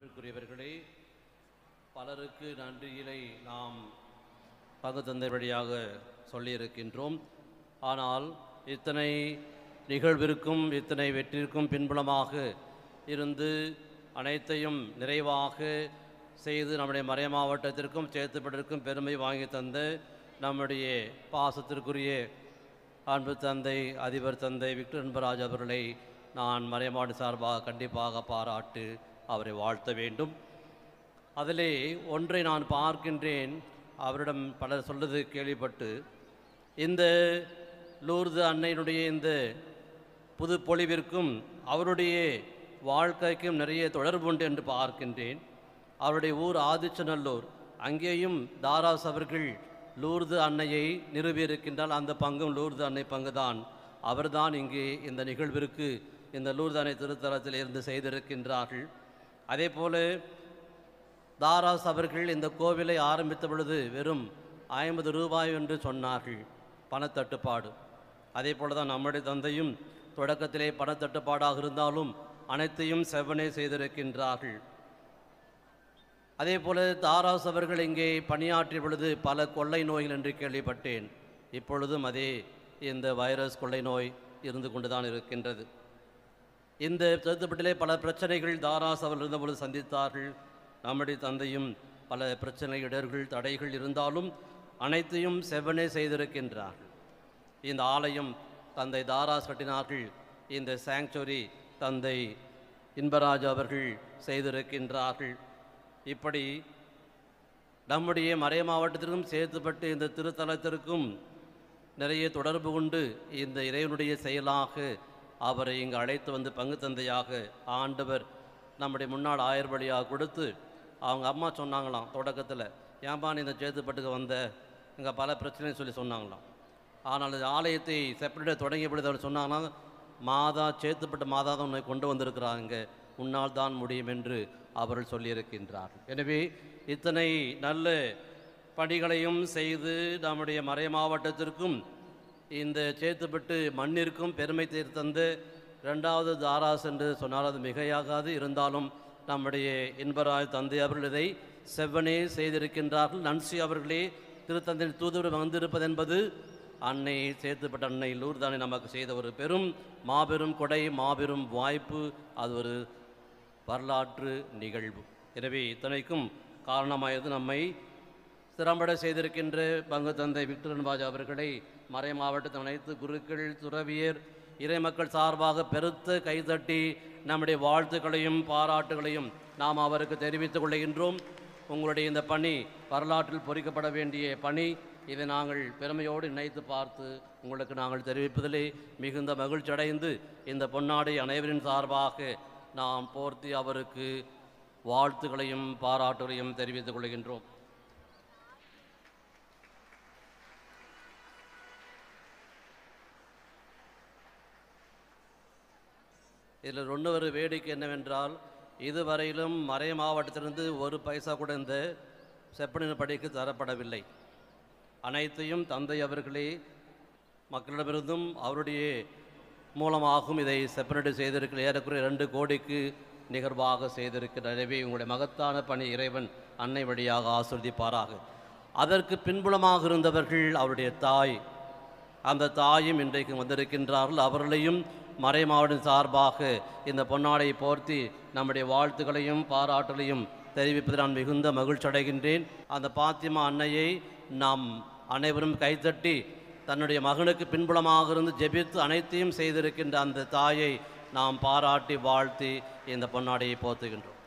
அன்புக்குரியவர்களே பலருக்கு நன்றியினை நாம் பங்கு தந்தை வழியாக சொல்லியிருக்கின்றோம் ஆனால் இத்தனை நிகழ்விற்கும் இத்தனை வெற்றிற்கும் பின்புலமாக இருந்து அனைத்தையும் நிறைவாக செய்து நம்முடைய மறை மாவட்டத்திற்கும் சேத்துப்பட்டிற்கும் பெருமை வாங்கி தந்த நம்முடைய பாசத்திற்குரிய அன்பு தந்தை அதிபர் தந்தை விக்டர் அன்பராஜ் அவர்களை நான் மறைமாடு சார்பாக கண்டிப்பாக பாராட்டு அவரை வாழ்த்த வேண்டும் அதிலே ஒன்றை நான் பார்க்கின்றேன் அவரிடம் பலர் சொல்வது கேள்விப்பட்டு இந்த லூர்து அன்னையினுடைய இந்த புது பொலிவிற்கும் அவருடைய வாழ்க்கைக்கும் நிறைய தொடர்பு உண்டு என்று பார்க்கின்றேன் அவருடைய ஊர் ஆதிச்சநல்லூர் அங்கேயும் தாராஸ் அவர்கள் லூர்து அன்னையை நிறுவியிருக்கின்றால் அந்த பங்கும் லூர்து அன்னை பங்குதான் அவர்தான் இங்கே இந்த நிகழ்விற்கு இந்த லூர்து அன்னை திருத்தலத்தில் இருந்து செய்திருக்கின்றார்கள் அதே போல தாராஸ் அவர்கள் இந்த கோவிலை ஆரம்பித்த பொழுது வெறும் ஐம்பது ரூபாய் என்று சொன்னார்கள் பணத்தட்டுப்பாடு அதே போல தான் நம்முடைய தந்தையும் தொடக்கத்திலே பணத்தட்டுப்பாடாக இருந்தாலும் அனைத்தையும் செவ்வனே செய்திருக்கின்றார்கள் அதே போல தாராஸ் அவர்கள் இங்கே பணியாற்றிய பொழுது பல கொள்ளை நோய்கள் என்று கேள்விப்பட்டேன் இப்பொழுதும் அதே இந்த வைரஸ் கொள்ளை நோய் இருந்து கொண்டுதான் இருக்கின்றது இந்த சேத்துப்பட்டிலே பல பிரச்சனைகள் தாராஸ் அவர்கள் இருந்தபொழுது சந்தித்தார்கள் நம்முடைய தந்தையும் பல பிரச்சனை இடர்கள் தடைகள் இருந்தாலும் அனைத்தையும் செவ்வனே செய்திருக்கின்றார்கள் இந்த ஆலயம் தந்தை தாராஸ் கட்டினார்கள் இந்த சாங்சுரி தந்தை இன்பராஜ் அவர்கள் செய்திருக்கின்றார்கள் இப்படி நம்முடைய மறை மாவட்டத்திற்கும் சேர்த்துப்பட்டு இந்த திருத்தலத்திற்கும் நிறைய தொடர்பு கொண்டு இந்த இறைவனுடைய செயலாக அவரை இங்கு அழைத்து வந்து பங்கு தந்தையாக ஆண்டவர் நம்முடைய முன்னாள் ஆயர் வழியாக கொடுத்து அவங்க அம்மா சொன்னாங்களாம் தொடக்கத்தில் ஏன்பா நீ இந்த சேத்துப்பட்டுக்கு வந்த இங்கே பல பிரச்சனை சொல்லி சொன்னாங்களாம் ஆனால் இந்த ஆலயத்தை செப்பரேட்டாக தொடங்கிய பொழுது அவர் சொன்னாங்கன்னா மாதா சேத்துப்பட்ட மாதா தான் உன்னை கொண்டு வந்திருக்கிறாங்க உன்னால் தான் முடியும் என்று அவர்கள் சொல்லியிருக்கின்றார்கள் எனவே இத்தனை நல்ல பணிகளையும் செய்து நம்முடைய மறை மாவட்டத்திற்கும் இந்த சேத்துப்பட்டு மண்ணிற்கும் பெருமை தந்த ரெண்டாவது தாராஸ் என்று சொன்னால் அது மிகையாகாது இருந்தாலும் நம்முடைய இன்பராய் தந்தை அவர்கள் இதை செவ்வனே செய்திருக்கின்றார்கள் நன்சி அவர்களே திருத்தந்தை தூதுவர் வந்திருப்பது என்பது அன்னை சேர்த்துப்பட்ட அன்னை லூர்தானே நமக்கு செய்த ஒரு பெரும் மாபெரும் கொடை மாபெரும் வாய்ப்பு அது ஒரு வரலாற்று நிகழ்வு எனவே இத்தனைக்கும் காரணமாயது நம்மை திறம்பட செய்திருக்கின்ற பங்கு தந்தை விக்டர் அன்பாஜ் அவர்களை மறை மாவட்டத்தின் அனைத்து குருக்கள் துறவியர் இறைமக்கள் சார்பாக பெருத்த கைதட்டி நம்முடைய வாழ்த்துக்களையும் பாராட்டுகளையும் நாம் அவருக்கு தெரிவித்துக் கொள்கின்றோம் உங்களுடைய இந்த பணி வரலாற்றில் பொறிக்கப்பட வேண்டிய பணி இதை நாங்கள் பெருமையோடு நினைத்து பார்த்து உங்களுக்கு நாங்கள் தெரிவிப்பதிலே மிகுந்த மகிழ்ச்சி அடைந்து இந்த பொன்னாடை அனைவரின் சார்பாக நாம் போர்த்தி அவருக்கு வாழ்த்துக்களையும் பாராட்டுகளையும் தெரிவித்துக் கொள்கின்றோம் இதில் இன்னொரு வேடிக்கை என்னவென்றால் இதுவரையிலும் மறை மாவட்டத்திலிருந்து ஒரு பைசா கூட இந்த செப்பனின் படிக்கு தரப்படவில்லை அனைத்தையும் தந்தை அவர்களே மக்களிடமிருந்தும் அவருடைய மூலமாகவும் இதை செப்பரேட் செய்திருக்கிற ஏறக்குறைய ரெண்டு கோடிக்கு நிகர்வாக செய்திருக்கிறார் எனவே உங்களுடைய மகத்தான பணி இறைவன் அன்னை வழியாக ஆசிர்வதிப்பாராக அதற்கு பின்புலமாக இருந்தவர்கள் அவருடைய தாய் அந்த தாயும் இன்றைக்கு வந்திருக்கின்றார்கள் அவர்களையும் மறை மாவட்டம் சார்பாக இந்த பொன்னாடை போர்த்தி நம்முடைய வாழ்த்துக்களையும் பாராட்டுகளையும் தெரிவிப்பதில் நான் மிகுந்த மகிழ்ச்சி அடைகின்றேன் அந்த பாத்திமா அன்னையை நாம் அனைவரும் கைத்தட்டி தன்னுடைய மகனுக்கு பின்புலமாக இருந்து ஜெபித்து அனைத்தையும் செய்திருக்கின்ற அந்த தாயை நாம் பாராட்டி வாழ்த்தி இந்த பொன்னாடையை போர்த்துகின்றோம்